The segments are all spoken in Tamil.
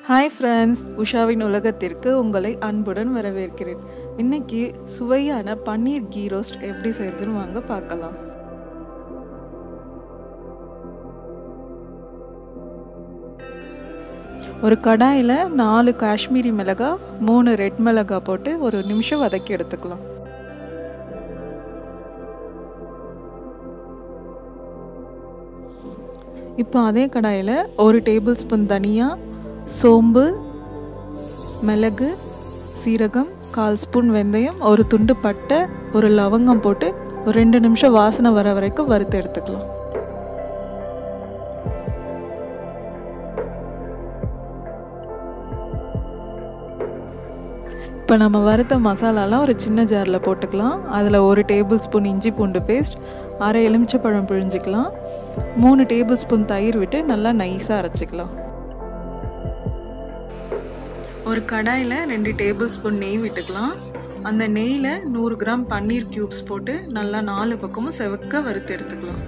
ஹாய் ஃப்ரெண்ட்ஸ் உஷாவின் உலகத்திற்கு உங்களை அன்புடன் வரவேற்கிறேன் இன்னைக்கு சுவையான பன்னீர் கீ ரோஸ்ட் எப்படி செய்யறதுன்னு வாங்க பார்க்கலாம் ஒரு கடாயில் நாலு காஷ்மீரி மிளகாய் மூணு ரெட் மிளகாய் போட்டு ஒரு நிமிஷம் வதக்கி எடுத்துக்கலாம் இப்போ அதே கடாயில் ஒரு டேபிள் ஸ்பூன் தனியாக சோம்பு மிளகு சீரகம் கால் ஸ்பூன் வெந்தயம் ஒரு துண்டு பட்டை ஒரு லவங்கம் போட்டு ஒரு ரெண்டு நிமிஷம் வாசனை வர வரைக்கும் வறுத்து எடுத்துக்கலாம் இப்போ நம்ம வறுத்த மசாலாலாம் ஒரு சின்ன ஜாரில் போட்டுக்கலாம் அதில் ஒரு டேபிள் ஸ்பூன் இஞ்சி பூண்டு பேஸ்ட் அரை எலுமிச்சப்பழம் பிழிஞ்சிக்கலாம் மூணு டேபிள் ஸ்பூன் தயிர் விட்டு நல்லா நைஸாக அரைச்சிக்கலாம் ஒரு கடாயில் ரெண்டு டேபிள் ஸ்பூன் நெய் விட்டுக்கலாம் அந்த நெய்யில் நூறு கிராம் பன்னீர் க்யூப்ஸ் போட்டு நல்லா நாலு பக்கமும் செவக்க வறுத்து எடுத்துக்கலாம்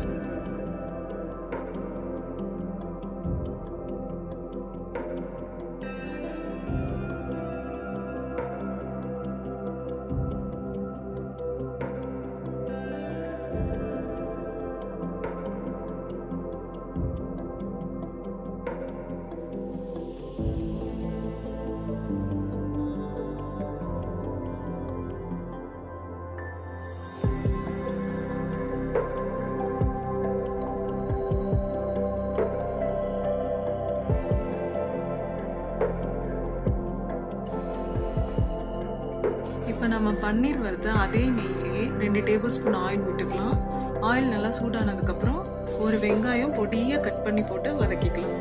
இப்போ நம்ம பன்னீர் வறுத்த அதே நெய்லேயே ரெண்டு டேபிள் ஸ்பூன் ஆயில் விட்டுக்கலாம் ஆயில் நல்லா சூடானதுக்கப்புறம் ஒரு வெங்காயம் பொடியாக கட் பண்ணி போட்டு வதக்கிக்கலாம்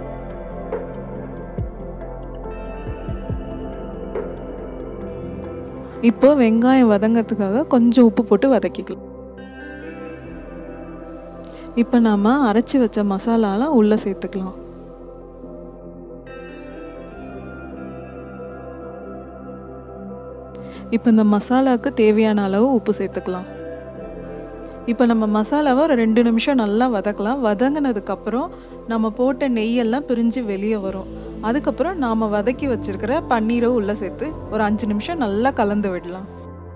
இப்போ வெங்காயம் வதங்கிறதுக்காக கொஞ்சம் உப்பு போட்டு வதக்கிக்கலாம் இப்போ நாம் அரைச்சி வச்ச மசாலாலாம் உள்ளே சேர்த்துக்கலாம் இப்போ இந்த மசாலாவுக்கு தேவையான அளவு உப்பு சேர்த்துக்கலாம் இப்போ நம்ம மசாலாவை ஒரு ரெண்டு நிமிஷம் நல்லா வதக்கலாம் வதங்கினதுக்கப்புறம் நம்ம போட்ட நெய்யெல்லாம் பிரிஞ்சு வெளியே வரும் அதுக்கப்புறம் நாம் வதக்கி வச்சுருக்கிற பன்னீரை உள்ளே சேர்த்து ஒரு அஞ்சு நிமிஷம் நல்லா கலந்து விடலாம்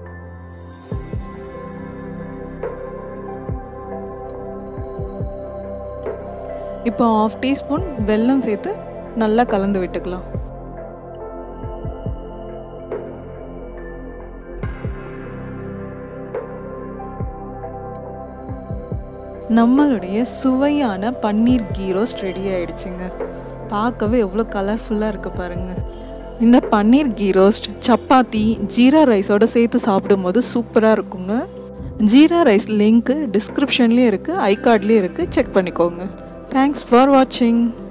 இப்போ ஆஃப் டீஸ்பூன் வெல்லம் சேர்த்து நல்லா கலந்து விட்டுக்கலாம் நம்மளுடைய சுவையான பன்னீர் கீ ரோஸ்ட் ரெடி ஆயிடுச்சுங்க பார்க்கவே எவ்வளோ கலர்ஃபுல்லாக இருக்குது பாருங்கள் இந்த பன்னீர் கீ ரோஸ்ட் சப்பாத்தி ஜீரா ரைஸோடு சேர்த்து சாப்பிடும்போது சூப்பராக இருக்குங்க ஜீரா ரைஸ் லிங்க்கு டிஸ்கிரிப்ஷன்லேயும் இருக்குது ஐ கார்ட்லேயும் இருக்குது செக் பண்ணிக்கோங்க தேங்க்ஸ் ஃபார் வாட்சிங்